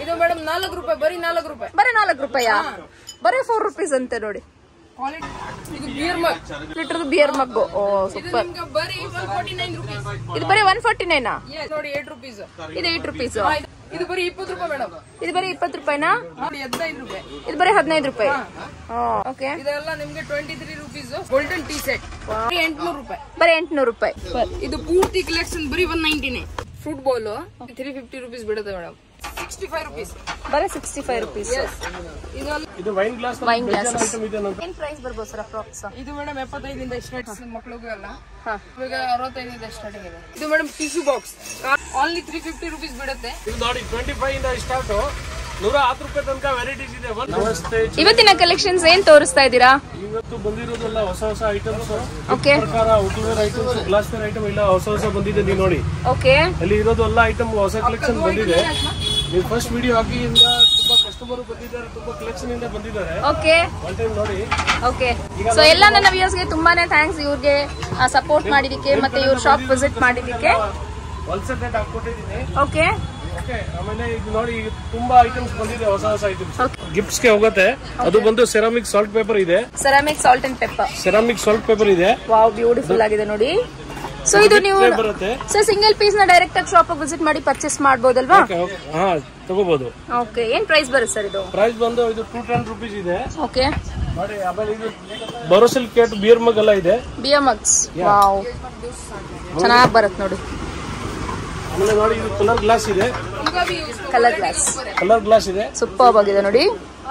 ಇದು ಮೇಡಮ್ ನಾಲ್ಕು ರೂಪಾಯಿ ಬರೀ ನಾಲ್ಕು ರೂಪಾಯಿ ಬರೀ ನಾಲ್ಕು ರೂಪಾಯಾ ಬರೀ ಫೋರ್ ರುಪೀಸ್ ಅಂತೆ ನೋಡಿ ಕ್ವಾಲಿಟಿ ಇದು ಬಿಯರ್ ಮಗ್ ಲೀಟರ್ ಬಿಯರ್ ಮಗ್ಗು ಓ ಇದು ಸೂಪರ್ ನಿಮ್ಗೆ ಬರೀ ಒನ್ ಫಾರ್ಟಿ ನೈನ್ ರುಪೀಸ್ ಇದು ಬರೀ ಒನ್ ಫಾರ್ಟಿ ನೈನಾ ನೋಡಿ ಏಟ್ ರುಪೀಸ್ ಇದು ಏಟ್ ರುಪೀಸ್ ಇದು ಬರೀ ಇಪ್ಪತ್ತು ರೂಪಾಯಿ ಮೇಡಮ್ ಇದು ಬರೀ ಇಪ್ಪತ್ತು ರೂಪಾಯಿನಾ ನೋಡಿ ಹದಿನೈದು ರೂಪಾಯಿ ಇದು ಬರೀ ಹದಿನೈದು ರೂಪಾಯಿ ಓಕೆ ಇದೆಲ್ಲ ನಿಮ್ಗೆ twenty three rupees golden tea set ಬರೀ ಎಂಟ್ನೂರು ರೂಪಾಯಿ ಬರೀ ಎಂಟ್ನೂರು ರೂಪಾಯಿ ಇದು ಪೂರ್ತಿ ಕಲೆಕ್ಷನ್ ಬರೀ ಒನ್ ನೈನ್ಟಿನೇ fruit bowl three fifty rupees ಬಿಡುತ್ತೆ ಮೇಡಮ್ ಸಿಕ್ಸ್ಟಿ ಫೈವ್ ರುಪೀಸ್ ಬರೀ ಸಿಕ್ಸ್ಟಿ ಫೈವ್ ರುಪೀಸ್ ಇದೆಲ್ಲ ಇದು wine glass wine glass item ಇದೆ ನಂತರ ಏನ್ ಪ್ರೈಸ್ ಬರ್ಬೋದು ಸರ್ ಅಪ್ರಾಕ್ಸ್ ಇದು ಮೇಡಮ್ ಎಪ್ಪತ್ತೈದಿಂದ ಸ್ಟಾರ್ಟ್ ಮಕ್ಳಿಗೂ ಎಲ್ಲ ಹಾ. ಇವಾಗ ಅರವತ್ತೈದಿಂದ ಸ್ಟಾರ್ಟಿಂಗ್ ಇದೆ ಇದು madam tissue box only three fifty rupees ಬಿಡುತ್ತೆ ಇದು ನೋಡಿ ಟ್ವೆಂಟಿ ಫೈವ್ ಇಂದ ಸ್ಟಾರ್ಟ್ ನೂರ ಹತ್ತು ರೂಪಾಯಿ ತನಕ ವೆರೈಟೀಸ್ ಇದೆ ನಮಸ್ತೆ ಇವತ್ತಿನ ಕಲೆಕ್ಷನ್ಸ್ ಏನ್ ತೋರಿಸ್ತಾ ಇದ್ದೀರಾ ಇವತ್ತು ಬಂದಿರೋದೆಲ್ಲ ಹೊಸ ಹೊಸ ಐಟಮ್ಸ್ ಓಕೆ ಪ್ರಕಾರ woodware items glass ware item ಇಲ್ಲ ಹೊಸ ಹೊಸ ಬಂದಿದೆ ನೀವು ನೋಡಿ ಓಕೆ ಅಲ್ಲಿ ಇರೋದು ಎಲ್ಲ ಐಟಮ್ ಹೊಸ ಕಲೆಕ್ಷನ್ ಬಂದಿದೆ ನೀವು ಫಸ್ಟ್ ವಿಡಿಯೋ ಹಾಕಿಯಿಂದ ತುಂಬಾ ಕಸ್ಟಮರ್ ಬಂದಿದ್ದಾರೆ ತುಂಬಾ ಕಲೆಕ್ಷನ್ ಇಂದ ಬಂದಿದ್ದಾರೆ ಓಕೆ ಒನ್ ಟೈಮ್ ನೋಡಿ ಓಕೆ ಸೊ ಎಲ್ಲ ನನ್ನ ವ್ಯೂಸ್ಗೆ ತುಂಬಾನೇ ಥ್ಯಾಂಕ್ಸ್ ಇವ್ರಿಗೆ ಸಪೋರ್ಟ್ ಮಾಡಿದಕ್ಕೆ ಮತ್ತೆ ಇವ್ರ ಶಾಪ್ ವಿಸಿಟ್ ಮಾಡಿದಕ್ಕೆ ಹೋಲ್ಸೇಲ್ ರೇಟ್ ಹಾಕೊಟ್ಟಿದ್ದೀನಿ ಓಕೆ ಓಕೆ ಆಮೇಲೆ ಇದು ನೋಡಿ ಈಗ ತುಂಬಾ ಐಟಮ್ಸ್ ಬಂದಿದೆ ಹೊಸ ಹೊಸ ಐಟಮ್ಸ್ ಗಿಫ್ಟ್ಸ್ ಗೆ ಹೋಗುತ್ತೆ ಅದು ಬಂದು ಸೆರಾಮಿಕ್ ಸಾಲ್ಟ್ ಪೇಪರ್ ಇದೆ ceramic salt and pepper ceramic salt pepper ಇದೆ ವಾವ್ ಬ್ಯೂಟಿಫುಲ್ ಆಗಿದೆ ನೋಡಿ ಸೊ ಇದು ನೀವು Tray ಬರುತ್ತೆ ಸೊ ಸಿಂಗಲ್ ಪೀಸ್ ನ ಡೈರೆಕ್ಟ್ ಆಗಿ ಶಾಪ್ ವಿಸಿಟ್ ಮಾಡಿ ಪರ್ಚೇಸ್ ಮಾಡಬಹುದಲ್ವಾ Okay, okay. ಹಾ ತಗೋಬಹುದು ಓಕೆ ಏನ್ ಪ್ರೈಸ್ ಬರುತ್ತೆ ಸರ್ ಇದು ಪ್ರೈಸ್ ಬಂದು ಇದು ಟೂ ಟೆನ್ ರುಪೀಸ್ ಇದೆ ಓಕೆ ನೋಡಿ ಆಮೇಲೆ ಇದು ಬರೋಸಿಲ್ ಕೇಟ್ ಬಿಯರ್ ಮಗ್ ಎಲ್ಲ ಇದೆ ಬಿಯರ್ ಮಗ್ಸ್ ವಾವ್ ಚೆನ್ನಾಗಿ ಬರುತ್ತೆ ನೋಡಿ ಆಮೇಲೆ ನೋಡಿ ಇದು ಕಲರ್ ಗ್ಲಾಸ್ ಇದೆ ಕಲರ್ ಗ್ಲಾಸ್ ಕಲರ್ ಗ್ಲಾಸ್ ಇದೆ ಸೂಪರ್ ಆಗಿದೆ ನೋಡಿ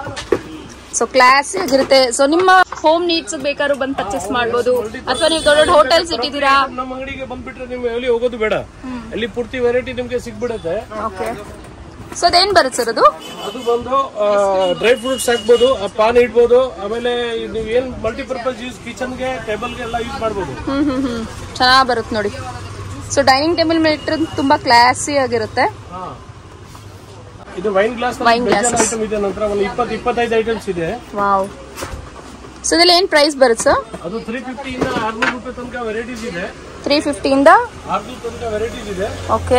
ಸೊ ಕ್ಲಾಸ್ ಆಗಿರುತ್ತೆ ಸೊ ನಿಮ್ಮ ಹೋಮ್ ನೀಡ್ಸ್ ಬೇಕಾದ್ರೂ ಬಂದು ಪರ್ಚೇಸ್ ಮಾಡ್ಬೋದು ಅಥವಾ ನೀವು ದೊಡ್ಡ ದೊಡ್ಡ ಹೋಟೆಲ್ಸ್ ಇಟ್ಟಿದ್ದೀರಾ ನಮ್ಮ ಅಂಗಡಿಗೆ ಬಂದ್ಬಿಟ್ರೆ ನೀವು ಎಲ್ಲಿ ಹೋಗೋದು ಬೇಡ ಅಲ್ಲಿ ಪೂರ್ತಿ ವೆರೈಟಿ ನಿಮ್ಗೆ ಸಿಗ್ಬಿಡುತ್ತೆ ಓಕೆ ಸೊ ಅದೇನ್ ಬರುತ್ತೆ ಸರ್ ಅದು ಅದು ಬಂದು ಡ್ರೈ ಫ್ರೂಟ್ಸ್ ಹಾಕ್ಬೋದು ಆ ಪಾನ್ ಇಡ್ಬೋದು ಆಮೇಲೆ ನೀವು ಏನ್ ಮಲ್ಟಿಪರ್ಪಸ್ ಯೂಸ್ ಕಿಚನ್ಗೆ ಟೇಬಲ್ಗೆ ಎಲ್ಲ ಯೂಸ್ ಮಾಡ್ಬೋದು ಹ್ಮ್ ಹ್ಮ್ ಹ್ಮ್ ಚೆನ್ನಾಗಿ ಬರುತ್ತೆ ನೋಡಿ ಸೊ ಡೈನಿಂಗ್ ಟೇಬಲ್ ಮೇಲೆ ಇಟ್ಟರೆ ತುಂಬಾ ಕ್ಲಾಸಿ ಆಗಿರುತ್ತೆ ಹಾ. ಇದು wine glass Wine glasses. Item ಇದೆ ನಂತರ ಒಂದು ಇಪ್ಪತ್ತು ಇಪ್ಪತ್ತೈದು ಐಟಮ್ಸ್ ಇದೆ ವಾವ್ ಸೊ ಇದೆಲ್ಲ ಏನ್ ಪ್ರೈಸ್ ಬರುತ್ತೆ ಸರ್ ಅದು ತ್ರೀ ಫಿಫ್ಟಿ ಇಂದ ಆರ್ನೂರು ರೂಪಾಯಿ ತನಕ ವೆರೈಟೀಸ್ ಇದೆ ತ್ರೀ ಫಿಫ್ಟಿಯಿಂದ ಆರ್ನೂರು ತನಕ ವೆರೈಟೀಸ್ ಇದೆ ಓಕೆ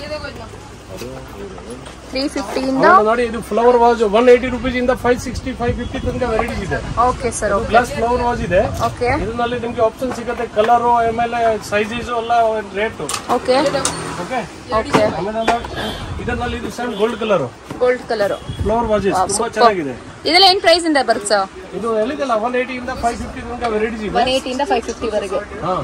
ತ್ರೀ ಫಿಫ್ಟಿಯಿಂದ ಆಮೇಲೆ ನೋಡಿ ಇದು flower vase one eighty rupees ಇಂದ ಫೈವ್ ಸಿಕ್ಸ್ಟಿ ಫೈವ್ ಫಿಫ್ಟಿ ತನಕ ವೆರೈಟೀಸ್ ಇದೆ okay sir okay glass flower vase ಇದೆ ಓಕೆ ಇದರಲ್ಲಿ ನಿಮ್ಗೆ ಆಪ್ಷನ್ ಸಿಗುತ್ತೆ ಕಲರ್ ಆಮೇಲೆ ಸೈಜಸ್ ಎಲ್ಲ ರೇಟ್ ಓಕೆ ಓಕೆ ಓಕೆ ಆಮೇಲೆ ಇದರಲ್ಲಿ ಇದು same gold colour gold colour flower vases ತುಂಬಾ ಚೆನ್ನಾಗಿದೆ ಇದೆಲ್ಲ ಏನ್ ಪ್ರೈಸ್ ಇಂದ ಬರುತ್ತೆ ಸರ್ ಇದು ಎಲ್ಲಿದೆಲ್ಲ ಒನ್ ಏಯ್ಟಿ ಇಂದ ಫೈವ್ ಫಿಫ್ಟಿ ತನಕ ವೆರೈಟೀಸ್ ಇದೆ ಒನ್ ಏಯ್ಟಿಯಿಂದ ಫೈವ್ ಫಿಫ್ಟಿ ವರೆಗೆ ಹಾ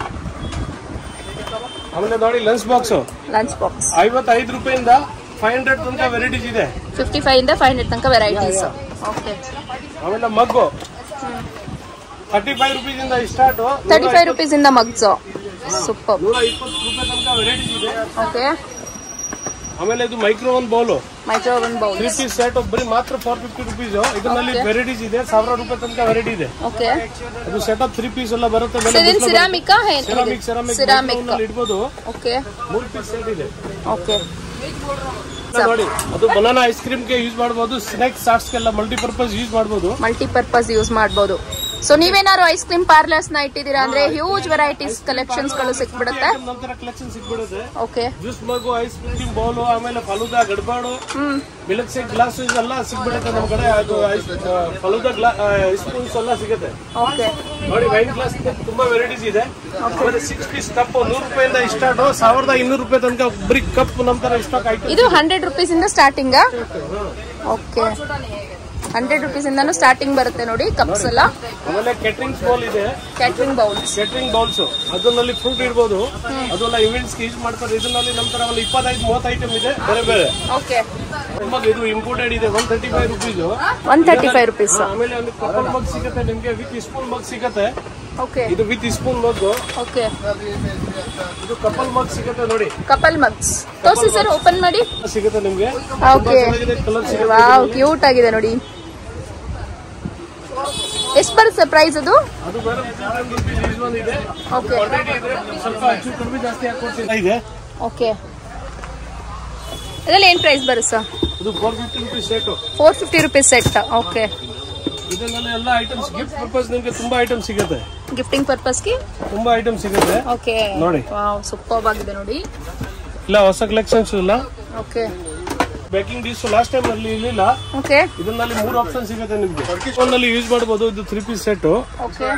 ಆಮೇಲೆ ನೋಡಿ ಲಂಚ್ ಬಾಕ್ಸ್ ಲಂಚ್ ಬಾಕ್ಸ್ ಐವತ್ತೈದು ರೂಪಾಯಿಂದ ಫೈವ್ ಹಂಡ್ರೆಡ್ ತನಕ ವೆರೈಟೀಸ್ ಇದೆ ಫಿಫ್ಟಿ ಫೈವ್ ಇಂದ ಫೈವ್ ಹಂಡ್ರೆಡ್ ತನಕ ವೆರೈಟೀಸ್ ಓಕೆ ಆಮೇಲೆ ಮಗ್ಗು ತರ್ಟಿ ಫೈವ್ ರುಪೀಸ್ ಇಂದ ಸ್ಟಾರ್ಟ್ ತರ್ಟಿ ಫೈವ್ ರುಪೀಸ್ ಇಂದ ಮಗ್ಸು ಸೂಪರ್ ನೂರ ಇಪ್ಪತ್ತು ರೂಪಾಯಿ ತನಕ ವೆರೈಟೀಸ್ ಇದೆ ಓಕೆ ಆಮೇಲೆ ಇದು micro one bowl micro one bowl three piece set ಬರೀ ಮಾತ್ರ ಫೋರ್ ಫಿಫ್ಟಿ ರುಪೀಸ್ ಇದರಲ್ಲಿ ವೆರೈಟೀಸ್ ಇದೆ ಸಾವಿರ ರೂಪಾಯಿ ತನಕ ವೆರೈಟಿ ಇದೆ ಓಕೆ ಅದು ಸೆಟ್ ಅಪ್ ತ್ರೀ ಪೀಸ್ ಎಲ್ಲ ಬರುತ್ತೆ ಸೊ ಇದೇನು ಸಿರಾಮಿಕಾ ಸೆರಾಮಿಕ್ ಸೆರಾಮಿಕ್ ಸಿರಾಮಿಕ್ ಇಡ್ಬೋದು ಓಕೆ ಮೂರು ಪೀಸ್ ಸೆಟ್ ಇದೆ ಓಕೆ ನೋಡಿ ಅದು ಬನಾನಾ ಐಸ್ ಕ್ರೀಮ್ ಗೆ ಯೂಸ್ ಮಾಡಬಹುದು ಸ್ನಾಕ್ಸ್ ಸಾಟ್ಸ್ ಗೆಲ್ಲ ಮಲ್ಟಿಪರ್ಪಸ್ ಯೂಸ್ ಮಾಡಬಹುದು ಮಲ್ಟಿಪರ್ಪಸ್ ಯೂಸ್ ಮಾಡ್ಬೋದು ಸೊ ನೀವೇನಾದ್ರು ಐಸ್ ಕ್ರೀಮ್ ಪಾರ್ಲರ್ಸ್ ನ ಇಟ್ಟಿದ್ದೀರಾ ಅಂದ್ರೆ ಹ್ಯೂಜ್ ವೆರೈಟೀಸ್ ಕಲೆಕ್ಷನ್ಸ್ ಗಳು ಸಿಕ್ಬಿಡುತ್ತೆ ನಂತರ ಕಲೆಕ್ಷನ್ ಸಿಗ್ಬಿಡುತ್ತೆ okay juice mug ice cream bowl ಆಮೇಲೆ ಫಲೂದಾ ಗಡ್ಬಾಡು ಹ್ಮ್ ಮಿಲ್ಕ್ ಶೇಕ್ ಗ್ಲಾಸ್ ಎಲ್ಲ ಸಿಗ್ಬಿಡುತ್ತೆ ನಮ್ಮ ಕಡೆ ಅದು ಐಸ್ ಫಲೂದಾ ಗ್ಲಾ ಸ್ಪೂನ್ಸ್ ಎಲ್ಲ ಸಿಗುತ್ತೆ ಓಕೆ ನೋಡಿ ವೈನ್ ಗ್ಲಾಸ್ ತುಂಬಾ ವೆರೈಟೀಸ್ ಇದೆ ಆಮೇಲೆ ಸಿಕ್ಸ್ ಪೀಸ್ ಕಪ್ ನೂರು ರೂಪಾಯಿಂದ ಸ್ಟಾರ್ಟ್ ಸಾವಿರದ ಇನ್ನೂರು ರೂಪಾಯಿ ತನಕ ಬರೀ ಕಪ್ ನಮ್ಮ ತರ ಸ್ಟಾಕ್ ಆಯ್ತು ಇದು ಹಂಡ್ರೆಡ್ ರುಪೀಸ್ ಇಂದ ಸ್ಟಾರ್ಟಿಂಗ್ ಓಕೆ ಹಂಡ್ರೆಡ್ ರುಪೀಸ್ ಇಂದಾನು ಸ್ಟಾರ್ಟಿಂಗ್ ಬರುತ್ತೆ ನೋಡಿ ಕಪ್ಸ್ ಎಲ್ಲ ಆಮೇಲೆ ಕೆಟ್ರಿಂಗ್ ಬೌಲ್ ಇದೆ ಕ್ಯಾಟ್ರಿಂಗ್ ಬೌಲ್ಸ್ ಕೆಟ್ರಿಂಗ್ ಬೌಲ್ಸ್ ಅದರಲ್ಲಿ ಫ್ರೂಟ್ ಇರ್ಬೋದು ಅದೆಲ್ಲ ಇವೆಂಟ್ಸ್ ಯೂಸ್ ಮಾಡ್ತಾರೆ ಇದರಲ್ಲಿ ನಮ್ಮ ತರ ಒಂದು ಇಪ್ಪತ್ತೈದು ಮೂವತ್ತು ಐಟಮ್ ಇದೆ ಬೇರೆ ಬೇರೆ ಓಕೆ ಮಗ್ ಇದು ಇಂಪೋರ್ಟೆಡ್ ಇದೆ one thirty five rupees one thirty five rupees ಆಮೇಲೆ ಒಂದು ಕಪಲ್ ಮಗ್ ಸಿಗುತ್ತೆ ನಿಮ್ಗೆ ವಿತ್ ಸ್ಪೂನ್ ಮಗ್ ಸಿಗುತ್ತೆ ಓಕೆ ಇದು ವಿತ್ ಸ್ಪೂನ್ ಮಗ್ ಓಕೆ ಇದು ಕಪಲ್ ಮಗ್ ಸಿಗುತ್ತೆ ನೋಡಿ ಕಪಲ್ ಮಗ್ಸ್ ತೋರಿಸಿ ಸರ್ ಓಪನ್ ಮಾಡಿ ಸಿಗುತ್ತೆ ನಿಮ್ಗೆ ಓಕೆ ಕಲರ್ ಸಿಗುತ್ತೆ ವಾವ್ ಕ್ಯೂಟ್ ಆಗಿದೆ ನೋಡಿ ಎಷ್ಟು ಬರುತ್ತೆ ಪ್ರೈಸ್ ಅದು ಅದು ಬೇರೆ ರುಪೀಸ್ ಯೂಸ್ ಒಂದಿದೆ ಓಕೆ ಕ್ವಾಂಟಿಟಿ ಇದ್ರೆ ಸ್ವಲ್ಪ ಹೆಚ್ಚು ಕಡಿಮೆ ಜಾಸ್ತಿ ಹಾಕೊಡ್ತೀನಿ ಇದೆ ಓಕೆ ಇದೆಲ್ಲ ಏನು ಪ್ರೈಸ್ ಬರುತ್ತೆ ಸರ್ ಇದು four fifty rupees set four fifty rupees set okay ಇದರಲ್ಲಿ ಎಲ್ಲ ಐಟಮ್ಸ್ ಗಿಫ್ಟ್ ಪರ್ಪಸ್ ನಿಮ್ಗೆ ತುಂಬಾ ಐಟಮ್ ಸಿಗುತ್ತೆ ಗಿಫ್ಟಿಂಗ್ ಪರ್ಪಸ್ಗೆ ತುಂಬಾ ಐಟಮ್ ಸಿಗುತ್ತೆ ಓಕೆ ನೋಡಿ. ವಾವ್ ಸೂಪರ್ ಆಗಿದೆ ನೋಡಿ ಇಲ್ಲ ಹೊಸ ಕಲೆಕ್ಷನ್ಸ್ ಇಲ್ಲ okay baking dish last time ಅಲ್ಲಿ ಇರಲಿಲ್ಲ ಓಕೆ ಇದರಲ್ಲಿ ಮೂರು ಆಪ್ಷನ್ ಸಿಗುತ್ತೆ ನಿಮ್ಗೆ ಒಂದಲ್ಲಿ ಯೂಸ್ ಮಾಡಬಹುದು ಇದು ತ್ರೀ ಪೀಸ್ ಸೆಟ್ ಓಕೆ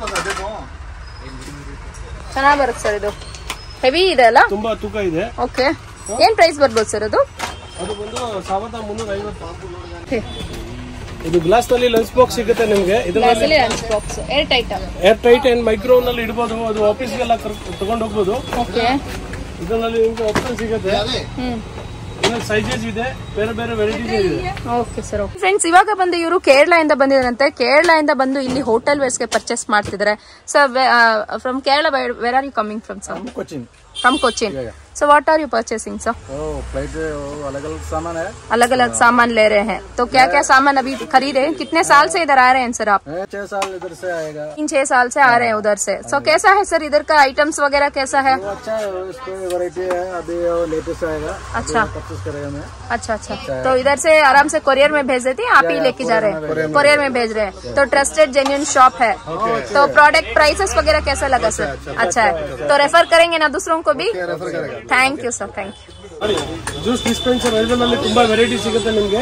ಚೆನ್ನಾಗಿ ಬರುತ್ತೆ ಸರ್ ಇದು ಹೆವಿ ಇದೆ ಅಲ್ಲ ತುಂಬಾ ತೂಕ ಇದೆ ಓಕೆ ಏನ್ ಪ್ರೈಸ್ ಬರ್ಬೋದು ಸರ್ ಅದು ಅದು ಬಂದು ಸಾವಿರದ ಮುನ್ನೂರ ಐವತ್ತು ಇದು ಗ್ಲಾಸ್ ನಲ್ಲಿ ಲಂಚ್ ಬಾಕ್ಸ್ ಸಿಗುತ್ತೆ ನಿಮ್ಗೆ ಇದರಲ್ಲಿ ಗ್ಲಾಸಲ್ಲಿ lunch box air tight air tight and micro ನಲ್ಲಿ ಇಡಬಹುದು ಅದು ಆಫೀಸ್ಗೆಲ್ಲ ತಗೊಂಡು ಹೋಗ್ಬೋದು ಓಕೆ ಇದರಲ್ಲಿ ನಿಮ್ಗೆ ಆಪ್ಷನ್ ಸಿಗುತ್ತೆ ಹ್ಮ್ ಇದರಲ್ಲಿ ಸೈಜಸ್ ಇದೆ ಬೇರೆ ಬೇರೆ ವೆರೈಟೀಸ್ ಇದೆ ಓಕೆ ಸರ್ ಫ್ರೆಂಡ್ಸ್ ಇವಾಗ ಬಂದು ಇವರು ಕೇರಳದಿಂದ ಬಂದಿದ್ದಾರಂತೆ ಕೇರಳದಿಂದ ಬಂದು ಇಲ್ಲಿ ಹೋಟೆಲ್ ವೇರ್ಸ್ಗೆ ಪರ್ಚೇಸ್ ಮಾಡ್ತಿದ್ದಾರೆ so from Kerala where are you coming from sir Cochin from Cochin so what are you purchasing sir ओ फ्लाइट अलग अलग सामान है अलग अलग सामान ले रहे हैं तो क्या क्या सामान अभी खरीदे हैं? कितने साल से इधर आ रहे हैं सर आप है, छह साल इधर से आएगा तीन छह साल से आ रहे हैं उधर से सो कैसा है सर इधर का आइटम्स वगैरह कैसा है वो अच्छा है इसको वैरायटी है अभी लेटेस्ट आएगा अच्छा परचेस करेगा मैं अच्छा अच्छा तो इधर से आराम से कोरियर में भेज देती हैं आप ही लेके जा रहे हैं कोरियर में भेज रहे हैं तो ट्रस्टेड जेन्यून शॉप है तो प्रोडक्ट प्राइसेस वगैरह कैसा लगा सर अच्छा है तो रेफर करेंगे ना दूसरों को भी thank you sir thank you ನೋಡಿ ಜ್ಯೂಸ್ ಡಿಸ್ಪೆನ್ಸರ್ ಇದರಲ್ಲಿ ತುಂಬಾ ವೆರೈಟಿ ಸಿಗುತ್ತೆ ನಿಮ್ಗೆ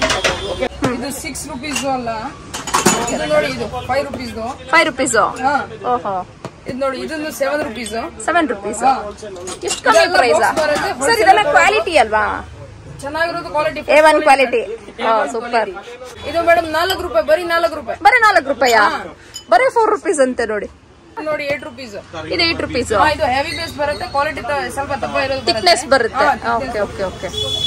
ಇದು ಸಿಕ್ಸ್ ರುಪೀಸ್ ಅಲ್ಲ ಇದು ನೋಡಿ ಇದು ಫೈವ್ ರುಪೀಸ್ ಫೈವ್ ರುಪೀಸು ಹಾ ಓಹೋ ಇದು ನೋಡಿ ಇದನ್ನು ಸೆವೆನ್ ರುಪೀಸ್ ಸೆವೆನ್ ರುಪೀಸ್ ಎಷ್ಟು ಕಮ್ಮಿ ಇದೆಲ್ಲ ಪ್ರೈಸ್ box ಬರುತ್ತೆ, ಸರ್ ಇದೆಲ್ಲ ಕ್ವಾಲಿಟಿ ಅಲ್ವಾ ಚೆನ್ನಾಗಿರೋದು quality A one quality super ಇದು ಮೇಡಮ್ ನಾಲ್ಕು ರೂಪಾಯಿ ಬರೀ ನಾಲ್ಕು ರೂಪಾಯಿ ಬರೀ ನಾಲ್ಕು ರೂಪಾಯಾ ಬರೀ ಫೋರ್ ರುಪೀಸ್ ಅಂತೆ ನೋಡಿ ನೋಡಿ ಏಟ್ ರುಪೀಸ್ ಇದು ಏಟ್ ರುಪೀಸ್ ಇದು ಹೆವಿ ಬೇಸ್ ಬರುತ್ತೆ ಕ್ವಾಲಿಟಿ ಸ್ವಲ್ಪ ದಪ್ಪ ಇರೋದು ಥಿಕ್ನೆಸ್ ಬರುತ್ತೆ ಹಾ, ಓಕೆ ಓಕೆ ಓಕೆ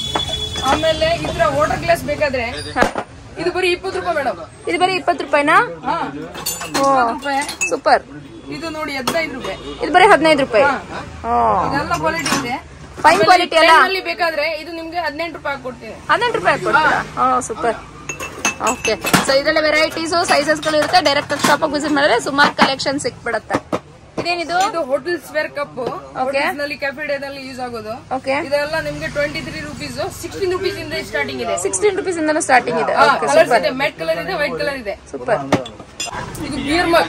ಆಮೇಲೆ ಇದ್ರ ವಾಟರ್ ಗ್ಲಾಸ್ ಬೇಕಾದ್ರೆ ಇದು ಬರೀ ಇಪ್ಪತ್ತು ರೂಪಾಯಿ ಮೇಡಮ್ ಇದು ಬರೀ ಇಪ್ಪತ್ತು ರೂಪಾಯಿನಾ ಹಾ ಓ ರೂಪಾಯಿ ಸೂಪರ್ ಇದು ನೋಡಿ ಹದಿನೈದು ರೂಪಾಯಿ ಇದು ಬರೀ ಹದಿನೈದು ರೂಪಾಯಿ ಓ ಇದೆಲ್ಲ ಕ್ವಾಲಿಟಿ ಇದೆ ಫೈನ್ ಕ್ವಾಲಿಟಿ ಅಲ್ಲ ಅಲ್ಲಿ ಬೇಕಾದ್ರೆ ಇದು ನಿಮ್ಗೆ ಹದಿನೆಂಟು ರೂಪಾಯಿ ಹಾಕೊಡ್ತೀನಿ ಹದಿನೆಂಟು ರೂಪಾಯಿ ಕೊಡ್ತೀರಾ ಓ ಸೂಪರ್ ಓಕೆ ಸೊ ಇದರಲ್ಲಿ ವೆರೈಟೀಸು ಸೈಜಸ್ಗಳು ಇರುತ್ತೆ ಡೈರೆಕ್ಟ್ ಶಾಪ್ ವಿಸಿಟ್ ಮಾಡಿದ್ರೆ ಸುಮಾರು ಕಲೆಕ್ಷನ್ ಸಿಕ್ಬಿಡತ್ತೆ ಇದೇನಿದು ಇದು ಹೋಟೆಲ್ಸ್ ವೇರ್ ಕಪ್ Okay. ನಲ್ಲಿ ಕೆಫೆ ನಲ್ಲಿ ಯೂಸ್ ಆಗೋದು ಓಕೆ ಇದೆಲ್ಲ ನಿಮ್ಗೆ twenty three rupees sixteen rupees ಇಂದ ಸ್ಟಾರ್ಟಿಂಗ್ ಇದೆ ಸಿಕ್ಸ್ಟೀನ್ ರುಪೀಸ್ ಇಂದನೂ ಸ್ಟಾರ್ಟಿಂಗ್ ಇದೆ ಓಕೆ ಕಲರ್ಸ್ ಸೂಪರ್ ಇದೆ ಮೆಟ್ ಕಲರ್ ಇದೆ ವೈಟ್ ಕಲರ್ ಇದೆ ಸೂಪರ್ ಇದು beer mug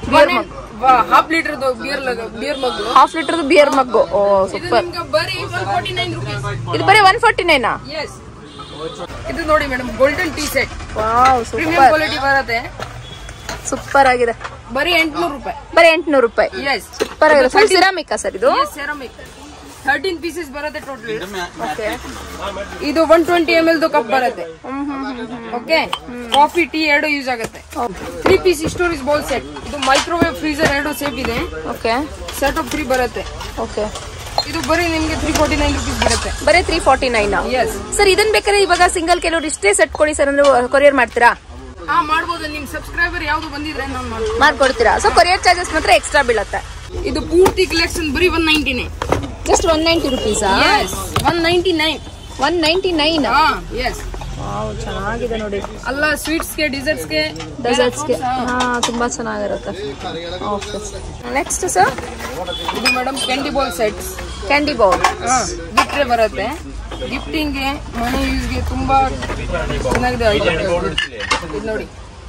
half litre beer beer mug half litre beer mug oh ಇದು ಸೂಪರ್ ನಿಮ್ಗೆ ಬರೀ ಒನ್ ಫಾರ್ಟಿ ನೈನ್ ರುಪೀಸ್ ಇದು ಬರೀ ಒನ್ ಫಾರ್ಟಿ ನೈನಾ ಎಸ್ ಇದು ನೋಡಿ madam golden tea set wow premium super quality ಬರುತ್ತೆ ಸೂಪರ್ ಆಗಿದೆ ಬರೀ ಎಂಟ್ನೂರು ರೂಪಾಯಿ ಬರೀ ಎಂಟ್ನೂರು ರೂಪಾಯಿ ಎಸ್ ಸೂಪರ್ ಆಗಿದೆ ಫುಲ್ ಸಿರಾಮಿಕಾ ಸರ್ ಇದು ಸೆರಾಮಿಕ್ ಥರ್ಟೀನ್ ಪೀಸಸ್ ಬರುತ್ತೆ ಟೋಟಲ್ ಓಕೆ ಇದು ಒನ್ ಟ್ವೆಂಟಿ ಎಮ್ ಎಲ್ ಕಪ್ ಬರುತ್ತೆ ಓಕೆ ಕಾಫಿ ಟೀ ಎರಡು ಯೂಸ್ ಆಗುತ್ತೆ three piece storage bowl set ಇದು ಮೈಕ್ರೋವೇವ್ ಫ್ರೀಸರ್ ಎರಡು ಸೇಫ್ ಇದೆ ಓಕೆ ಸೆಟ್ ಆಫ್ ತ್ರೀ ಬರುತ್ತೆ ಓಕೆ ಇದು ಬರೀ ನಿಮ್ಗೆ ತ್ರೀ ಫೋರ್ಟಿ ನೈನ್ ರುಪೀಸ್ ಬರುತ್ತೆ ಬರೀ three forty nine yes sir ಇದನ್ ಬೇಕಾದ್ರೆ ಇವಾಗ ಸಿಂಗಲ್ ಕೆಲವರು ಇಷ್ಟೇ ಸೆಟ್ ಕೊಡಿ ಸರ್ ಅಂದ್ರೆ ಕೊರಿಯರ್ ಮಾಡ್ತೀರಾ ಹಾ ಮಾಡ್ಬೋದು ನಿಮ್ ಸಬ್ಸ್ಕ್ರೈಬರ್ ಯಾವ್ದು ಬಂದಿದ್ರೆ ನಾನು ಮಾಡ್ಬೋದು ಮಾಡ್ಕೊಡ್ತೀರಾ ಸೊ ಕೊರಿಯರ್ ಚಾರ್ಜಸ್ ಮಾತ್ರ ಎಕ್ಸ್ಟ್ರಾ ಬೀಳತ್ತೆ ಇದು ಪೂರ್ತಿ ಕಲೆಕ್ಷನ್ ಬರೀ ಒನ್ ನೈನ್ಟಿನೇ ಜಸ್ಟ್ ಒನ್ ನೈಂಟಿ ರುಪೀಸಾ yes one ninety nine one ninety nine ಹಾ ಎಸ್ ಚೆನ್ನಾಗಿದೆ ನೋಡಿ ಅಲ್ಲ ಸ್ವೀಟ್ಸ್ಗೆ ಡಿಸರ್ಟ್ಸ್ಗೆ ಡೆಸರ್ಟ್ಸ್ಗೆ ಹಾ ತುಂಬಾ ಚೆನ್ನಾಗಿರುತ್ತೆ ಓಕೆ ನೆಕ್ಸ್ಟ್ ಸರ್ ಇದು madam candy ball sets candy bowl gift ಬರುತ್ತೆ ಗಿಫ್ಟಿಂಗ್ಗೆ ಮನೆ ಯೂಸ್ಗೆ ತುಂಬಾ ಚೆನ್ನಾಗಿದೆ item. ಇದು ನೋಡಿ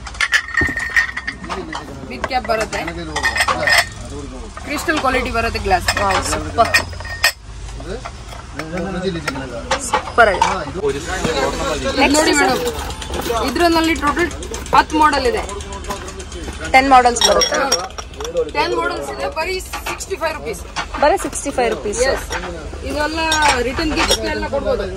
ಬಿಗ್ ಕ್ಯಾಪ್ ಬರುತ್ತೆ ಕ್ರಿಸ್ಟಲ್ ಕ್ವಾಲಿಟಿ ಬರುತ್ತೆ ಗ್ಲಾಸ್ ಸೂಪರ್ ಸೂಪರ್ ಆಗಿದೆ ನೋಡಿ ಮೇಡಮ್ ಇದ್ರಲ್ಲಿ ಟೋಟಲ್ ಹತ್ತು ಮಾಡೆಲ್ ಇದೆ ಟೆನ್ ಮಾಡಲ್ಸ್ ಬರುತ್ತೆ ಟೆನ್ ಮಾಡೆಲ್ಸ್ ಇದೆ ಬರೀ ಸಿಕ್ಸ್ಟಿ ಫೈವ್ ರುಪೀಸ್ ಬರೀ ಸಿಕ್ಸ್ಟಿ ಫೈವ್ ರುಪೀಸ್ ಎಸ್ ಇದೆಲ್ಲ ರಿಟರ್ನ್ ಗಿಫ್ಟ್ ಎಲ್ಲ ಕೊಡ್ಬೋದು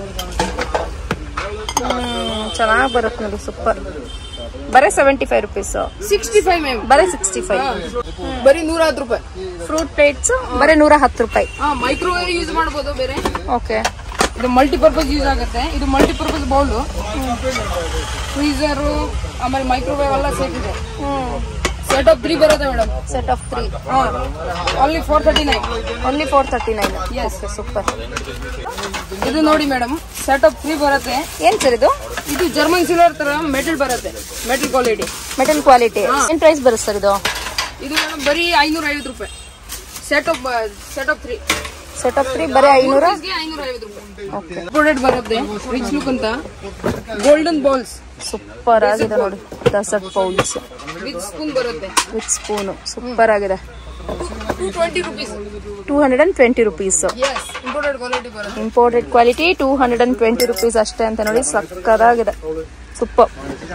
ಚೆನ್ನಾಗಿ ಬರುತ್ತೆ ನೋಡಿ ಸೂಪರ್ ಬರೀ seventy five rupees sixty five ma'am ಬರೀ ಸಿಕ್ಸ್ಟಿ ಫೈವ್ ಬರೀ ನೂರ ಹತ್ತು ರೂಪಾಯಿ ಫ್ರೂಟ್ ಪ್ಲೇಟ್ಸ್ ಬರೀ ನೂರ ಹತ್ತು ರೂಪಾಯಿ ಹಾ ಮೈಕ್ರೋವೇವ್ ಯೂಸ್ ಮಾಡ್ಬೋದು ಬೇರೆ ಓಕೆ ಇದು ಮಲ್ಟಿಪರ್ಪಸ್ ಯೂಸ್ ಆಗುತ್ತೆ ಇದು ಮಲ್ಟಿಪರ್ಪಸ್ ಬೌಲು ಫ್ರೀಸರು ಆಮೇಲೆ ಮೈಕ್ರೋವೇವ್ ಎಲ್ಲ ಸೆಟ್ ಇದೆ ಸೆಟ್ ಆಫ್ ತ್ರೀ ಬರುತ್ತೆ madam set of three only four thirty nine only four thirty nine Yes. Okay super ಇದು ನೋಡಿ ಮೇಡಮ್ ಸೆಟ್ ಆಫ್ ತ್ರೀ ಬರುತ್ತೆ ಏನ್ ಸರ್ ಇದು ಇದು ಜರ್ಮನ್ ಸಿಲ್ವರ್ ತರ ಮೆಟಲ್ ಬರುತ್ತೆ ಮೆಟಲ್ ಕ್ವಾಲಿಟಿ ಮೆಟಲ್ ಕ್ವಾಲಿಟಿ ಏನ್ ಪ್ರೈಸ್ ಬರುತ್ತೆ ಸರ್ ಇದು ಇದು ಮೇಡಮ್ ಬರೀ ಐನೂರ ಐವತ್ತು ರೂಪಾಯಿ set of set of three set of three ಬರೀ ಐನೂರ ಐನೂರ ಐವತ್ತು ರೂಪಾಯಿ ಓಕೆ ಪ್ರಾಡಕ್ಟ್ ಬರುತ್ತೆ ರಿಚ್ ಲುಕ್ ಅಂತ ಗೋಲ್ಡನ್ ಬಾಲ್ಸ್ ಸೂಪರ್ ಆಗಿದೆ ನೋಡಿ ದಸಟ್ ಬೌಲ್ಸ್ ವಿತ್ ಸ್ಪೂನ್ ಬರುತ್ತೆ ವಿತ್ ಸ್ಪೂನು ಸೂಪರ್ ಆಗಿದೆ two twenty rupees two hundred and twenty rupees yes imported quality ಬರುತ್ತೆ imported quality two hundred and twenty rupees ಅಷ್ಟೇ ಅಂತ ನೋಡಿ ಸಕ್ಕದಾಗಿದೆ ಸೂಪರ್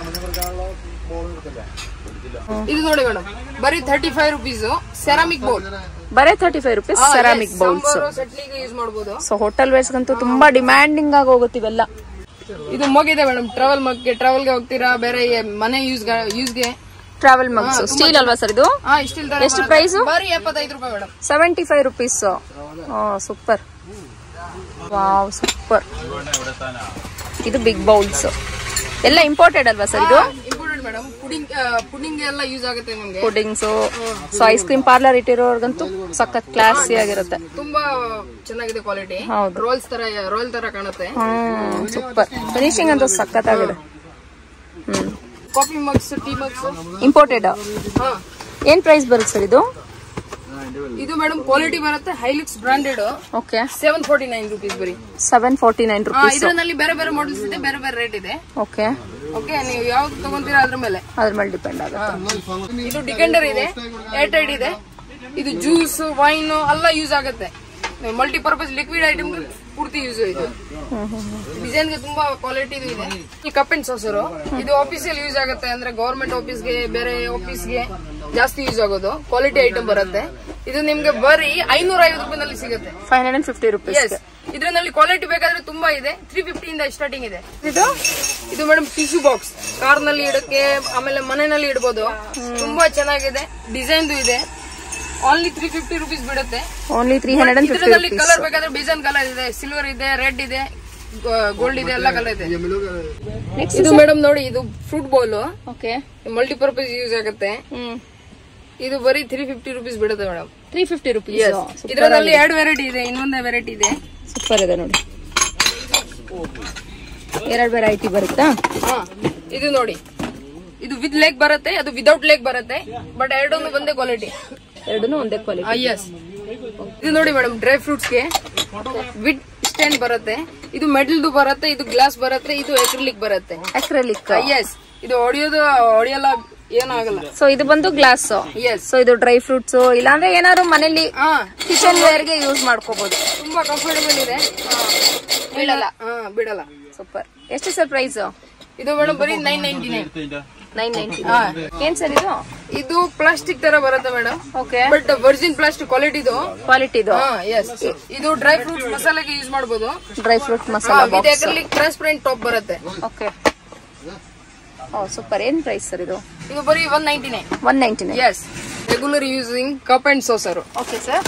ಇದು ನೋಡಿ ಮೇಡಮ್ ಬರೀ thirty five rupees ceramic bowl ಬರೇ thirty five rupees ceramic bowls ಸೆಟ್ಲಿಗೆ ಯೂಸ್ ಮಾಡಬಹುದು ಸೊ ಹೋಟೆಲ್ ವೇರ್ಸ್ಗಂತೂ ತುಂಬಾ ಡಿಮ್ಯಾಂಡಿಂಗ್ ಆಗಿ ಹೋಗುತ್ತೆ ಇವೆಲ್ಲ ಇದು ಮಗ್ ಇದೆ ಮೇಡಮ್ ಟ್ರಾವೆಲ್ ಮಗ್ಗೆ ಟ್ರಾವೆಲ್ಗೆ ಹೋಗ್ತೀರಾ ಬೇರೆ ಮನೆ ಯೂಸ್ ಯೂಸ್ಗೆ ಟ್ರಾವೆಲ್ ಮಗ್ಸ್ ಸ್ಟೀಲ್ ಅಲ್ವಾ ಸರ್ ಇದು ಹಾ ಇಷ್ಟಿಲ್ ತರ ಎಷ್ಟು ಪ್ರೈಸ್ ಬರೀ ಎಪ್ಪತ್ತೈದು ರೂಪಾಯಿ madam seventy five rupees super wow super ಇದು ಬಿಗ್ ಬೌಲ್ಸ್ ಎಲ್ಲ ಇಂಪೋರ್ಟೆಡ್ ಅಲ್ವಾ ಸರ್ ಇದು ಇಂಪೋರ್ಟೆಡ್ ಮೇಡಮ್ ಪುಡಿಂಗ್ ಪುಡಿಂಗ್ ಎಲ್ಲ ಯೂಸ್ ಆಗುತ್ತೆ ನಿಮ್ಗೆ puddings so ice cream parlour ಇಟ್ಟಿರೋರ್ಗಂತೂ ಸಖತ್ ಕ್ಲಾಸಿ ಆಗಿರುತ್ತೆ ತುಂಬಾ ಚೆನ್ನಾಗಿದೆ ಕ್ವಾಲಿಟಿ ಹೌದು. ರೋಲ್ಸ್ ತರ ರೋಲ್ ತರ ಕಾಣುತ್ತೆ ಹ್ಮ್ ಸೂಪರ್ ಫಿನಿಶಿಂಗ್ ಅಂತೂ ಸಖತ್ತಾಗಿದೆ hmm coffee mugs tea mugs imported ಹಾ ಏನ್ ಪ್ರೈಸ್ ಬರುತ್ತೆ ಸರ್ ಇದು ಇದು ಮೇಡಮ್ ಕ್ವಾಲಿಟಿ ಬರುತ್ತೆ high looks branded okay seven forty nine rupees ಬರೀ ಸೆವೆನ್ ಫೋರ್ಟಿ ನೈನ್ ರುಪೀಸ್ ಇದರಲ್ಲಿ ಬೇರೆ ಬೇರೆ ಮಾಡೆಲ್ಸ್ ಇದೆ ಬೇರೆ ಬೇರೆ ರೇಟ್ ಇದೆ ಓಕೆ ಓಕೆ ನೀವು ಯಾವ್ದು ತಗೊಂತೀರಾ ಅದ್ರ ಮೇಲೆ ಅದ್ರ ಮೇಲೆ ಡಿಪೆಂಡ್ ಆಗುತ್ತೆ ಇದು ಡಿಕೆಂಡರ್ ಇದೆ ಏರ್ಟೈಡ್ ಇದೆ ಇದು ಜ್ಯೂಸ್ ವೈನ್ ಎಲ್ಲ ಯೂಸ್ ಆಗುತ್ತೆ ಮಲ್ಟಿಪರ್ಪಸ್ ಲಿಕ್ವಿಡ್ ಐಟಮ್ ಪೂರ್ತಿ ಯೂಸ್ ಇದು ಡಿಸೈನ್ ಗೆ ತುಂಬಾ ಕ್ವಾಲಿಟಿ ಇದೆ ಈ ಕಪ್ ಅಂಡ್ ಸಾಸರು ಇದು ಆಫೀಸಲ್ಲಿ ಯೂಸ್ ಆಗುತ್ತೆ ಅಂದ್ರೆ ಗವರ್ಮೆಂಟ್ ಆಫೀಸ್ಗೆ ಬೇರೆ ಆಫೀಸ್ಗೆ ಜಾಸ್ತಿ ಯೂಸ್ ಆಗೋದು ಕ್ವಾಲಿಟಿ ಐಟಮ್ ಬರುತ್ತೆ ಇದು ನಿಮ್ಗೆ ಬರೀ ಐನೂರ ಐವತ್ತು ರೂಪಾಯಿನಲ್ಲಿ ಸಿಗುತ್ತೆ five hundred and fifty rupees yes ಇದರಲ್ಲಿ ಕ್ವಾಲಿಟಿ ಬೇಕಾದ್ರೆ ತುಂಬಾ ಇದೆ ತ್ರೀ ಫಿಫ್ಟಿ ಇಂದ ಸ್ಟಾರ್ಟಿಂಗ್ ಇದೆ ಇದು ಇದು ಮೇಡಮ್ ಟಿಶ್ಯೂ ಬಾಕ್ಸ್ ಕಾರ್ ನಲ್ಲಿ ಇಡಕ್ಕೆ ಆಮೇಲೆ ಮನೆಯಲ್ಲಿ ಇಡಬಹುದು ತುಂಬಾ ಚೆನ್ನಾಗಿದೆ ಡಿಸೈನ್ ಇದೆ ಓನ್ಲಿ ತ್ರೀ ಫಿಫ್ಟಿ ರುಪೀಸ್ ಬಿಡುತ್ತೆ only three hundred and fifty ಇದರಲ್ಲಿ ರುಪೀಸ್ ಕಲರ್ ಬೇಕಾದ್ರೆ ಡಿಸೈನ್ ಕಲರ್ ಇದೆ ಸಿಲ್ವರ್ ಇದೆ ರೆಡ್ ಇದೆ ಗೋಲ್ಡ್ ಇದೆ ಎಲ್ಲ ಕಲರ್ ಇದೆ ಇದು ಮೇಡಮ್ ನೋಡಿ ಇದು fruit bowl okay multipurpose use ಆಗುತ್ತೆ ಹ್ಮ್ ಇದು ಬರೀ ತ್ರೀ ಫಿಫ್ಟಿ ರುಪೀಸ್ ಬಿಡುತ್ತೆ ಮೇಡಮ್ ತ್ರೀ ಫಿಫ್ಟಿ ರುಪೀಸ್ ಇದರಲ್ಲಿ ಎರಡು ವೆರೈಟಿ ಇದೆ ಇನ್ನೊಂದು ವೆರೈಟಿ ಇದೆ ಸೂಪರ್ ಇದೆ ನೋಡಿ ಎರಡು ವೆರೈಟಿ ಬರುತ್ತಾ ಹಾ, ಇದು ನೋಡಿ ಇದು ವಿತ್ ಲೆಗ್ ಬರುತ್ತೆ ಅದು ವಿದೌಟ್ ಲೆಗ್ ಬರುತ್ತೆ ಬಟ್ ಎರಡೊಂದು ಒಂದೇ ಕ್ವಾಲಿಟಿ ಎರಡೂ ಒಂದೇ ಕ್ವಾಲಿಟಿ ಎಸ್ ಇದು ನೋಡಿ ಮೇಡಮ್ ಡ್ರೈ ಫ್ರೂಟ್ಸ್ಗೆ ವಿತ್ ಸ್ಟ್ಯಾಂಡ್ ಬರುತ್ತೆ ಇದು ಮೆಟಲ್ದು ಬರುತ್ತೆ ಇದು ಗ್ಲಾಸ್ ಬರುತ್ತೆ ಇದು ಎಕ್ರಿಲಿಕ್ ಬರುತ್ತೆ ಅಕ್ರಲಿಕ್ ಎಸ್ ಇದು ಹೊಡಿಯೋದು ಹೊಡಿಯಲ್ಲ ಏನಾಗಲ್ಲ ಸೊ ಇದು ಬಂದು ಗ್ಲಾಸ್ ಎಸ್ ಸೊ ಇದು ಡ್ರೈ ಫ್ರೂಟ್ಸ್ ಇಲ್ಲಾಂದ್ರೆ ಏನಾದ್ರು ಮನೇಲಿ ಹಾ ಕಿಚನ್ ವೇರ್ ಗೆ ಯೂಸ್ ಮಾಡ್ಕೋಬಹುದು ತುಂಬಾ ಕಂಫರ್ಟಬಲ್ ಇದೆ ಬೀಳಲ್ಲ ಹಾ ಬಿಡಲ್ಲ ಸೂಪರ್ ಎಷ್ಟು ಸರ್ ಪ್ರೈಸ್ ಇದು ಮೇಡಮ್ ಬರೀ nine ninety nine nine ninety ಏನ್ ಸರ್ ಇದು ಇದು ಪ್ಲಾಸ್ಟಿಕ್ ತರ ಬರುತ್ತೆ madam okay but virgin plastic ಕ್ವಾಲಿಟಿದು ಕ್ವಾಲಿಟಿದು ಹಾ ಎಸ್ ಇದು ಡ್ರೈ ಫ್ರೂಟ್ಸ್ ಮಸಾಲೆಗೆ ಯೂಸ್ ಮಾಡಬಹುದು dry fruit masala with box acrylic transparent top ಬರುತ್ತೆ ಓಕೆ ಓ ಸೂಪರ್ ಏನ್ ಪ್ರೈಸ್ ಸರ್ ಇದು ಇದು ಬರೀ one ninety nine one ninety nine yes regular using cup and saucer okay sir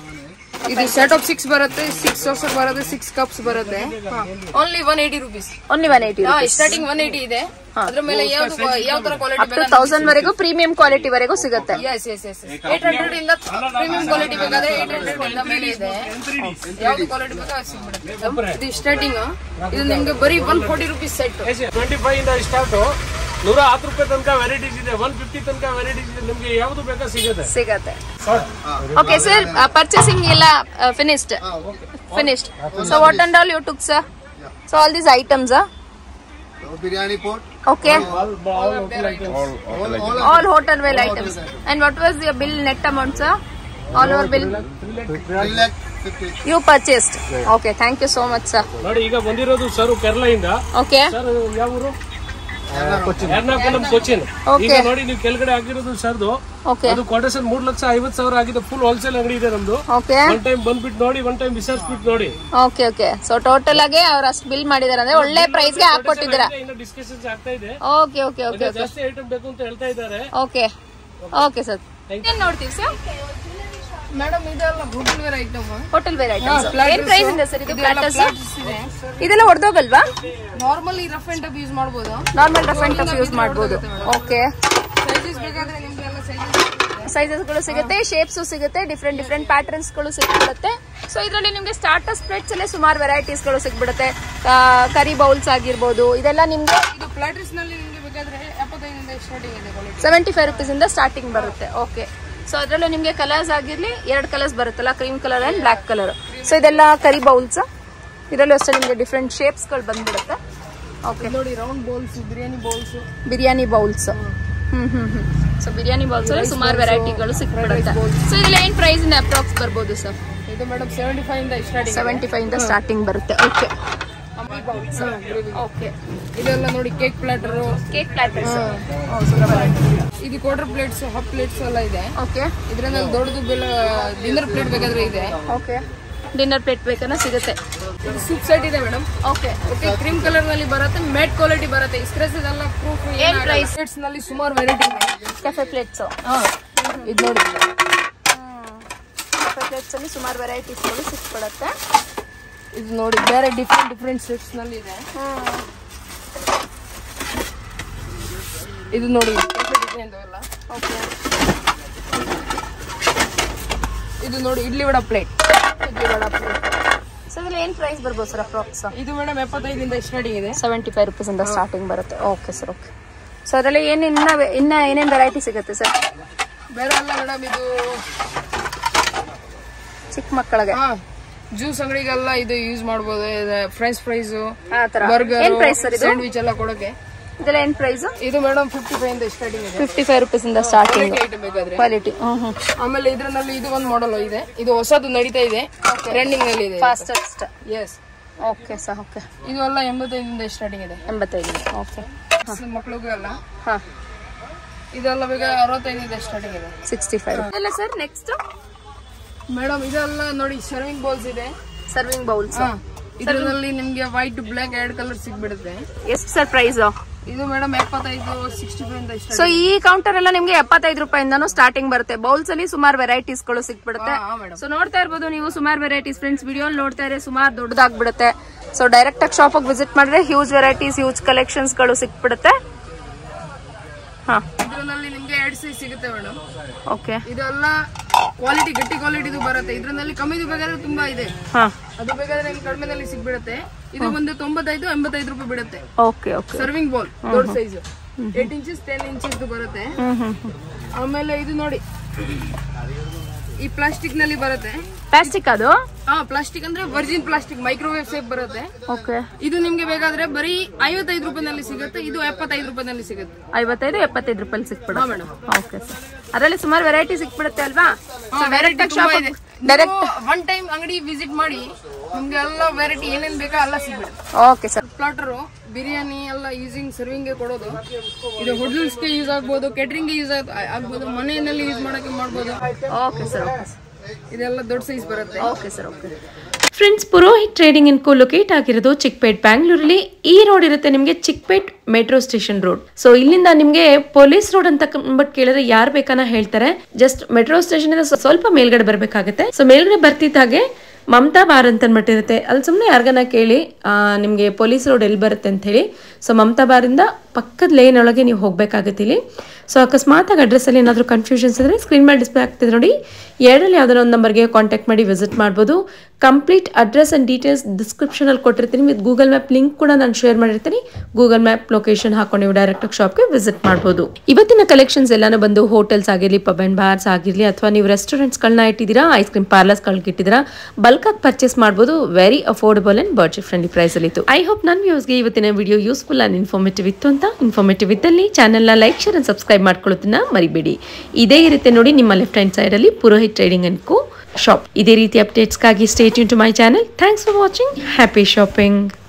ಇದು ಸೆಟ್ ಆಫ್ ಸಿಕ್ಸ್ ಬರುತ್ತೆ six saucer ಬರುತ್ತೆ six cups ಬರುತ್ತೆ only one eighty rupees only one eighty starting one eighty ಇದೆ ಅದ್ರ ಮೇಲೆ ಯಾವ್ದು ಯಾವ ತರ ಅಪ್ ಟು ಕ್ವಾಲಿಟಿ ತೌಸಂಡ್ ವರೆಗೂ ಪ್ರೀಮಿಯಂ ಕ್ವಾಲಿಟಿ ವರೆಗೂ ಸಿಗುತ್ತೆ yes yes yes eight hundred ಇಂದ ಪ್ರೀಮಿಯಂ ಕ್ವಾಲಿಟಿ ಬೇಕಾದ್ರೆ ಏಟ್ ಹಂಡ್ರೆಡ್ ಇಂದ ಮೇಲೆ ಇದೆ ಯಾವ್ದು ಕ್ವಾಲಿಟಿ ಬೇಕಾದ್ರೆ ಅದು ಸಿಗ್ಬಿಡುತ್ತೆ ಇದು ಸ್ಟಾರ್ಟಿಂಗ್ ಇದು ನಿಮ್ಗೆ ಬರೀ one forty rupees set twenty five ಇಂದ ಸ್ಟಾರ್ಟ್ ನೂರ ಹತ್ತು ರೂಪಾಯಿ ತನಕ ವೆರೈಟೀಸ್ ಇದೆ ಒನ್ ಫಿಫ್ಟಿ ತನಕ ವೆರೈಟೀಸ್ ಇದೆ ನಿಮ್ಗೆ ಯಾವ್ದು ಬೇಕಾ ಸಿಗುತ್ತೆ ಸಿಗತ್ತೆ ಓಕೆ ಸರ್ ಪರ್ಚೇಸಿಂಗ್ ಎಲ್ಲ finished finished so what and all you took sir so all these items biryani pot, okay all, all, all all hotel well items and what was your bill net amount sir all over bill three lakh fifty. You purchased okay thank you so much sir ನೋಡಿ ಈಗ ಬಂದಿರೋದು sir Kerala ಇಂದ okay sir ಯಾವ ಊರು Ernakulam Cochin Okay. ಈಗ ನೋಡಿ ನೀವು ಕೆಳಗಡೆ ಆಗಿರೋದು ಸರ್ದು ಓಕೆ ಅದು ಕ್ವಾರ್ಟರ್ಸನ್ ಮೂರ್ ಲಕ್ಷ ಐವತ್ ಸಾವಿರ ಆಗಿದೆ ಫುಲ್ ಹೋಲ್ಸೇಲ್ ಅಂಗಡಿ ಇದೆ ನಮ್ದು ಓಕೆ ಒನ್ ಟೈಮ್ ಬಂದ್ಬಿಟ್ಟು ನೋಡಿ ಒನ್ ಟೈಮ್ ವಿಚಾರಿಸ್ಬಿಟ್ಟು ನೋಡಿ ಓಕೆ ಓಕೆ ಸೊ ಟೋಟಲ್ ಆಗಿ ಅವ್ರು ಅಷ್ಟು ಬಿಲ್ ಮಾಡಿದಾರೆ ಅಂದ್ರೆ ಒಳ್ಳೆ ಪ್ರೈಸ್ ಗೆ ಹಾಕೊಟ್ಟಿದ್ದೀರಾ ಇನ್ನು ಡಿಸ್ಕಷನ್ಸ್ ಆಗ್ತಾ ಇದೆ ಓಕೆ ಓಕೆ ಓಕೆ ಓಕೆ ಜಾಸ್ತಿ ಐಟಮ್ ಬೇಕು ಅಂತ ಹೇಳ್ತಾ ಇದ್ದಾರೆ ಓಕೆ ಓಕೆ ಸರ್ ಏನ್ ನೋಡ್ತೀವಿ ಸರ್ ಮೇಡಮ್ ಇದೆಲ್ಲ hotel ware item hotel ware items platters. ಏನ್ ಪ್ರೈಸ್ ಇದೆ ಸರ್ ಇದು ಪ್ಲಾಟರ್ಸ್ ಇದೆ ಇದೆಲ್ಲ ಹೊಡೆದೋಗಲ್ವಾ normally rough and tough use ಮಾಡಬಹುದು normal rough and tough use ಮಾಡ್ಬೋದು ಓಕೆ ಸೈಜಸ್ ಬೇಕಾದ್ರೆ ನಿಮ್ಗೆ ಎಲ್ಲ ಸೈಜಸ್ ಸೈಜಸ್ ಗಳು ಸಿಗುತ್ತೆ ಶೇಪ್ಸ್ ಸಿಗುತ್ತೆ ಡಿಫ್ರೆಂಟ್ ಡಿಫ್ರೆಂಟ್ ಪ್ಯಾಟರ್ನ್ಸ್ ಗಳು ಸಿಗ್ಬಿಡುತ್ತೆ ಸೊ ಇದರಲ್ಲಿ ನಿಮ್ಗೆ ಸ್ಟಾರ್ಟರ್ ಸ್ಪ್ರೆಡ್ಸ್ ಅಲ್ಲೇ ಸುಮಾರು ವೆರೈಟೀಸ್ ಗಳು ಸಿಗ್ಬಿಡುತ್ತೆ ಕರಿ ಬೌಲ್ಸ್ ಆಗಿರ್ಬೋದು ಇದೆಲ್ಲ ನಿಮ್ಗೆ ಇದು ಪ್ಲಾಟರ್ಸ್ ನಲ್ಲಿ ನಿಮ್ಗೆ ಬೇಕಾದ್ರೆ ಎಪ್ಪತ್ತೈದರಿಂದ ಸ್ಟಾರ್ಟಿಂಗ್ ಇದೆ ಕ್ವಾಲಿಟಿ ಸೆವೆಂಟಿ ಫೈವ್ ರುಪೀಸ್ ಇಂದ ಸ್ಟಾರ್ಟಿಂಗ್ ಬರುತ್ತೆ ಓಕೆ ಸೊ ಅದರಲ್ಲೂ ನಿಮಗೆ ಕಲರ್ಸ್ ಆಗಿರ್ಲಿ ಎರಡು ಕಲರ್ಸ್ ಬರುತ್ತಲ್ಲ cream colour and black colour so ಇದೆಲ್ಲ ಕರಿ ಬೌಲ್ಸ್ ಇದರಲ್ಲೂ ಅಷ್ಟೇ ನಿಮಗೆ ಡಿಫ್ರೆಂಟ್ ಶೇಪ್ಸ್ ಗಳು ಬಂದ್ಬಿಡುತ್ತೆ ಓಕೆ ನೋಡಿ round bowls biryani bowls biryani bowls hmm hmm hmm so biryani bowls ಅಲ್ಲಿ ಸುಮಾರು ವೆರೈಟಿಗಳು ಸಿಕ್ಬಿಡುತ್ತೆ ಸೊ ಇದೆಲ್ಲ ಏನ್ ಪ್ರೈಸ್ ಇಂದ ಅಪ್ರಾಕ್ಸ್ ಬರ್ಬೋದು ಸರ್ ಇದು ಮೇಡಮ್ ಸೆವೆಂಟಿ ಫೈವ್ ಇಂದ ಸ್ಟಾರ್ಟಿಂಗ್ ಸೆವೆಂಟಿ ಫೈವ್ ಇಂದ ಸ್ಟಾರ್ಟಿಂಗ್ ಬರುತ್ತೆ ಓಕೆ ಓಕೆ ಇದೆಲ್ಲ ನೋಡಿ ಕೇಕ್ ಪ್ಲಾಟರು ಕೇಕ್ ಪ್ಲಾಟರ್ಸ್ ಇದು ಕ್ವಾರ್ಟರ್ ಪ್ಲೇಟ್ಸ್ ಹಾಫ್ ಪ್ಲೇಟ್ಸ್ ಎಲ್ಲ ಇದೆ ಓಕೆ ಇದ್ರಲ್ಲಿ ದೊಡ್ಡದು ಬೆಲ್ಲ ಡಿನ್ನರ್ ಪ್ಲೇಟ್ ಬೇಕಾದ್ರೆ ಇದೆ ಓಕೆ ಡಿನ್ನರ್ ಪ್ಲೇಟ್ ಬೇಕನ್ನ ಸಿಗುತ್ತೆ ಇದು ಸೂಪ್ ಸೆಟ್ ಇದೆ madam okay okay cream colour ನಲ್ಲಿ ಬರುತ್ತೆ ಮ್ಯಾಟ್ ಕ್ವಾಲಿಟಿ ಬರುತ್ತೆ ಸ್ಕ್ರೆಚ್ ಇದೆಲ್ಲ ಪ್ರೂಫ್ ಏನ್ price? ಪ್ಲೇಟ್ಸ್ ನಲ್ಲಿ ಸುಮಾರು ವೆರೈಟಿ ಇದೆ ಕೆಫೆ ಪ್ಲೇಟ್ಸ್ ಹಾ ಇದು ನೋಡಿ ಕೆಫೆ ಪ್ಲೇಟ್ಸ್ ಅಲ್ಲಿ ಸುಮಾರು ವೆರೈಟೀಸ್ಗಳು ಸಿಕ್ಬಿಡುತ್ತೆ ಇದು ನೋಡಿ ಬೇರೆ ಡಿಫ್ರೆಂಟ್ ಡಿಫ್ರೆಂಟ್ ಸೆಟ್ಸ್ ನಲ್ಲಿ ಇದೆ ಇದು ನೋಡಿ ಡಿಸೈನ್ ಎಲ್ಲ ಓಕೆ ಇದು ನೋಡಿ idli vada plate idli vada plate so ಇದ್ರಲ್ಲಿ ಏನ್ ಪ್ರೈಸ್ ಬರ್ಬೋದು ಸರ್ ಅಪ್ರಾಕ್ಸ್ ಇದು ಮೇಡಮ್ ಎಪ್ಪತ್ತೈದಿಂದ ಸ್ಟಾರ್ಟಿಂಗ್ ಇದೆ ಸೆವೆಂಟಿ ಫೈವ್ ರುಪೀಸ್ ಇಂದ ಸ್ಟಾರ್ಟಿಂಗ್ ಬರುತ್ತೆ ಓಕೆ ಸರ್ ಓಕೆ ಸೊ ಅದರಲ್ಲಿ ಏನು ಇನ್ನ ಇನ್ನ ಏನೇನು ವೆರೈಟಿ ಸಿಗುತ್ತೆ ಸರ್ ಬೇರೆ ಅಲ್ಲ ಮೇಡಮ್ ಇದು ಚಿಕ್ಕ ಮಕ್ಕಳಿಗೆ ಹಾ ಜ್ಯೂಸ್ ಅಂಗಡಿಗೆಲ್ಲ ಇದು ಯೂಸ್ ಮಾಡ್ಬೋದು ಫ್ರೆಂಚ್ ಫ್ರೈಸ್ ಆ ತರ ಬರ್ಗರ್ ಏನ್ ಪ್ರೈಸ್ ಸರ್ ಇದು ಸ್ಯಾಂಡ್ವಿಚ್ ಎಲ್ಲ ಕೊಡೋಕೆ ಇದೆಲ್ಲ ಏನ್ ಪ್ರೈಸ್ ಇದು ಮೇಡಮ್ ಫಿಫ್ಟಿ ಫೈವ್ ಇಂದ ಸ್ಟಾರ್ಟಿಂಗ್ ಇದೆ ಫಿಫ್ಟಿ ಫೈವ್ ರುಪೀಸ್ ಇಂದ ಸ್ಟಾರ್ಟಿಂಗ್ ಐಟಮ್ ಬೇಕಾದ್ರೆ ಕ್ವಾಲಿಟಿ ಹ್ಮ್ ಹ್ಮ್ ಆಮೇಲೆ ಇದ್ರಲ್ಲಿ ಇದು ಒಂದು ಮಾಡಲ್ ಇದೆ ಇದು ಹೊಸದು ನಡೀತಾ ಇದೆ ಟ್ರೆಂಡಿಂಗ್ ನಲ್ಲಿ ಇದೆ fastest yes okay sir okay ಇದು ಎಲ್ಲ ಎಂಬತ್ತೈದಿಂದ ಸ್ಟಾರ್ಟಿಂಗ್ ಇದೆ ಎಂಬತ್ತೈದು ಓಕೆ ಮಕ್ಕಳಿಗೂ ಎಲ್ಲ ಹಾ ಇದೆಲ್ಲ ಬೇಗ ಅರವತ್ತೈದಿಂದ ಸ್ಟಾರ್ಟಿಂಗ್ ಇದೆ ಸಿಕ್ಸ್ಟಿ ಫೈವ್ ಅಲ್ಲ ಸರ್ ನೆಕ್ಸ್ಟ್ ಮೇಡಮ್ ಇದೆಲ್ಲ ನೋಡಿ ಸರ್ವಿಂಗ್ ಬೌಲ್ಸ್ ಇದೆ ಸರ್ವಿಂಗ್ ಬೌಲ್ಸ್ ಹಾ ಇದರಲ್ಲಿ ನಿಮ್ಗೆ ವೈಟ್ ಬ್ಲಾಕ್ ಎರಡ್ ಕಲರ್ ಸಿಗ್ಬಿಡುತ್ತೆ ಎಷ್ಟು ಸರ್ ಪ್ರೈಸ್ ಇದು ಮೇಡಮ್ ಎಪ್ಪತ್ತೈದು ಸಿಕ್ಸ್ಟಿ ಫೈವ್ ಇಂದ ಸೊ ಸ್ಟಾರ್ಟ್ ಈ ಕೌಂಟರ್ ಎಲ್ಲ ನಿಮ್ಗೆ ಎಪ್ಪತ್ತೈದು ರೂಪಾಯಿಂದಾನು ಸ್ಟಾರ್ಟಿಂಗ್ ಬರುತ್ತೆ ಬೌಲ್ಸ್ ಅಲ್ಲಿ ಸುಮಾರು ವೆರೈಟೀಸ್ ಗಳು ಸಿಕ್ಬಿಡುತ್ತೆ ಹಾ ಮೇಡಮ್ ಸೊ ನೋಡ್ತಾ ಇರ್ಬೋದು ನೀವು ಸುಮಾರು ವೆರೈಟೀಸ್ ಫ್ರೆಂಡ್ಸ್ ವಿಡಿಯೋ ನೋಡ್ತಾ ಇದ್ರೆ ಸುಮಾರು ದೊಡ್ಡದಾಗ್ಬಿಡುತ್ತೆ ಸೊ ಡೈರೆಕ್ಟ್ ಆಗಿ ಶಾಪ್ ವಿಸಿಟ್ ಮಾಡಿದ್ರೆ ಹ್ಯೂಜ್ ವೆರೈಟೀಸ್ ಹ್ಯೂಜ್ ಕಲೆಕ್ಷನ್ಸ್ ಗಳು ಸಿಕ್ಬಿಡುತ್ತೆ ಹಾ ಇದ್ರಲ್ಲಿ ನಿಮ್ಗೆ ಎರಡ್ ಸೈಜ್ ಸಿಗುತ್ತೆ ಮೇಡಮ್ ಓಕೆ ಇದೆಲ್ಲ ಕ್ವಾಲಿಟಿ ಗಟ್ಟಿ ಕ್ವಾಲಿಟಿದು ಬರುತ್ತೆ ಇದ್ರಲ್ಲಿ ಕಮ್ಮಿದು ಬೇಕಾದ್ರೆ ತುಂಬಾ ಇದೆ ಹಾ ಅದು ಬೇಕಾದ್ರೆ ನಿಮ್ಗೆ ಕಡಿಮೆನಲ್ಲಿ ಸಿಗ್ಬಿಡುತ್ತೆ ಇದು ಒಂದು ತೊಂಬತ್ತೈದು ಎಂಬತ್ತೈದು ರೂಪಾಯಿ ಬಿಡುತ್ತೆ ಓಕೆ ಓಕೆ ಸರ್ವಿಂಗ್ ಬೌಲ್ ದೊಡ್ಡ size eight inches ten inches ಬರುತ್ತೆ ಹ್ಮ್ ಹ್ಮ್ ಆಮೇಲೆ ಇದು ನೋಡಿ ಈ ಪ್ಲಾಸ್ಟಿಕ್ ನಲ್ಲಿ ಬರುತ್ತೆ ಪ್ಲಾಸ್ಟಿಕ್ ಅದು ಹಾ ಪ್ಲಾಸ್ಟಿಕ್ ಅಂದ್ರೆ ವರ್ಜಿನ್ ಪ್ಲಾಸ್ಟಿಕ್ ಮೈಕ್ರೋವೇವ್ ಸೇಫ್ ಬರುತ್ತೆ ಓಕೆ ಇದು ನಿಮ್ಗೆ ಬೇಕಾದ್ರೆ ಬರೀ ಐವತ್ತೈದು ರೂಪಾಯಿನಲ್ಲಿ ಸಿಗುತ್ತೆ ಇದು ಎಪ್ಪತ್ತೈದು ರೂಪಾಯಿನಲ್ಲಿ ಸಿಗುತ್ತೆ ಐವತ್ತೈದು ಎಪ್ಪತ್ತೈದು ರೂಪಾಯಿ ಹಾ ಸಿಕ್ಬಿಡುತ್ತೆ ಮೇಡಮ್ ಓಕೆ ಸರ್ ಅದರಲ್ಲಿ ಸುಮಾರು ವೆರೈಟಿ ಸಿಕ್ಬಿಡುತ್ತೆ ಅಲ್ವಾ ವೆರೈಟಿ ಡೈರೆಕ್ಟ್ ಆಗಿ ಶಾಪ್ ಡೈರೆಕ್ಟ್ ಒನ್ ಟೈಮ್ ಅಂಗಡಿ ವಿಸಿಟ್ ಮಾಡಿ ನಿಮ್ಗೆ ಎಲ್ಲ ವೆರೈಟಿ ಏನೇನ್ ಬೇಕಾ ಎಲ್ಲ ಸಿಗ್ಬಿಡುತ್ತೆ ಓಕೆ ಸರ್ ಪ್ಲಾಟರು ಬಿರಿಯಾನಿ ಎಲ್ಲ ಯೂಸಿಂಗ್ ಸರ್ವಿಂಗ್ ಕೊಡೋದು ಇದು ಹೋಟೆಲ್ಸ್ಗೆ ಯೂಸ್ ಆಗ್ಬೋದು ಕೇಟರಿಂಗ್ ಯೂಸ್ ಆಗ್ಬೋದು ಮನೆಯಲ್ಲಿ ಯೂಸ್ ಮಾಡಕ್ಕೆ ಮಾಡ್ಬೋದು ಓಕೆ ಸರ್ ಓಕೆ ಇದೆಲ್ಲ ದೊಡ್ಡ ಸೈಜ್ ಬರುತ್ತೆ okay sir okay friends Purohit trading and co locate ಆಗಿರೋದು ಚಿಕ್ಪೇಟ್ ಬ್ಯಾಂಗ್ಳೂರಲ್ಲಿ ಈ ರೋಡ್ ಇರುತ್ತೆ ನಿಮಗೆ Chickpet metro station road so ಇಲ್ಲಿಂದ ನಿಮಗೆ ಪೊಲೀಸ್ ರೋಡ್ ಅಂತ ಬಟ್ ಕೇಳಿದ್ರೆ ಯಾರು ಬೇಕಾನ ಹೇಳ್ತಾರೆ ಜಸ್ಟ್ ಮೆಟ್ರೋ ಸ್ಟೇಷನ್ ಇಂದ ಸ್ವ- ಸ್ವಲ್ಪ ಮೇಲ್ಗಡೆ ಬರ್ಬೇಕಾಗುತ್ತೆ ಸೊ ಮೇಲ್ಗಡೆ ಬರ್ತಿದ್ದ ಹಾಗೆ ಮಮತಾ ಬಾರ್ ಅಂತ ಅಂದ್ಬಿಟ್ಟಿರುತ್ತೆ ಅಲ್ಲಿ ಸುಮ್ಮನೆ ಯಾರಿಗನ ಕೇಳಿ ಆ, ನಿಮಗೆ ಪೊಲೀಸ್ ರೋಡ್ ಎಲ್ಲಿ ಬರುತ್ತೆ ಅಂತ ಹೇಳಿ ಸೊ ಮಮತಾ ಬಾರಿಂದ ಪಕ್ಕದ ಲೇನ್ ಒಳಗೆ ನೀವು ಹೋಗಬೇಕಾಗುತ್ತೆ ಇಲ್ಲಿ ಸೊ ಅಕಸ್ಮಾತಾಗಿ ಅಡ್ರೆಸ್ಸಲ್ಲಿ ಏನಾದರೂ ಕನ್ಫ್ಯೂಷನ್ಸ್ ಇದ್ದರೆ ಸ್ಕ್ರೀನ್ ಮೇಲೆ ಡಿಸ್ಪ್ಲೇ ಆಗ್ತಿದೆ ನೋಡಿ ಎರಡರಲ್ಲಿ ಯಾವ್ದಾರ ಒಂದು ನಂಬರ್ಗೆ ಕಾಂಟ್ಯಾಕ್ಟ್ ಮಾಡಿ ವಿಸಿಟ್ ಮಾಡ್ಬೋದು ಕಂಪ್ಲೀಟ್ ಅಡ್ರೆಸ್ ಆ್ಯಂಡ್ ಡೀಟೇಲ್ಸ್ ಡಿಸ್ಕ್ರಿಪ್ಷನಲ್ಲಿ ಕೊಟ್ಟಿರ್ತೀನಿ ವಿತ್ ಗೂಗಲ್ ಮ್ಯಾಪ್ ಲಿಂಕ್ ಕೂಡ ನಾನು ಶೇರ್ ಮಾಡಿರ್ತೀನಿ ಗೂಗಲ್ ಮ್ಯಾಪ್ ಲೊಕೇಶನ್ ಹಾಕೊಂಡು ನೀವು ಡೈರೆಕ್ಟಾಗಿ ಶಾಪ್ಗೆ ವಿಸಿಟ್ ಮಾಡ್ಬೋದು ಇವತ್ತಿನ ಕಲೆಕ್ಷನ್ಸ್ ಎಲ್ಲಾನು ಬಂದು ಹೋಟೆಲ್ಸ್ ಆಗಿರಲಿ ಪಬ್ ಆ್ಯಂಡ್ ಬಾರ್ಸ್ ಆಗಿರಲಿ ಅಥವಾ ನೀವು ರೆಸ್ಟೋರೆಂಟ್ಸ್ಗಳನ್ನ ಇಟ್ಟಿದ್ದೀರಾ ಐಸ್ ಕ್ರೀಮ್ ಪಾರ್ಲರ್ಸ್ಗಳಿಗೆ ಇಟ್ಟಿದ್ದೀರಾ ಬಲ್ಕಾಗಿ ಪರ್ಚೇಸ್ ಮಾಡ್ಬೋದು very affordable and budget friendly ಪ್ರೈಸಲ್ಲಿ ಇತ್ತು ಐ ಹೋಪ್ ನನ್ನ ವ್ಯೂಸ್ಗೆ ಇವತ್ತಿನ ವಿಡಿಯೋ ಯೂಸ್ಫುಲ್ ಆ್ಯಂಡ್ ಇನ್ಫಾರ್ಮೇಟಿವ್ ಇತ್ತು ಅಂತ ಇನ್ಫಾರ್ಮೇಟಿವ್ ಇದ್ದಲ್ಲಿ ಚಾನಲ್ನ ಲೈಕ್ ಶೇರ್ ಆ್ಯಂಡ್ ಸಬ್ಸ್ಕ್ರೈಬ್ ಮಾಡ್ಕೊಳ್ಳೋದನ್ನ ಮರಿಬೇಡಿ ಇದೇ ಇರುತ್ತೆ ನೋಡಿ ನಿಮ್ಮ ಲೆಫ್ಟ್ ಹ್ಯಾಂಡ್ ಸೈಡಲ್ಲಿ Purohit trading and co shop ಇದೇ ರೀತಿ ಅಪ್ಡೇಟ್ಸ್ಗಾಗಿ ಸ್ಟೇಟ್ ಇನ್ to my channel thanks for watching happy shopping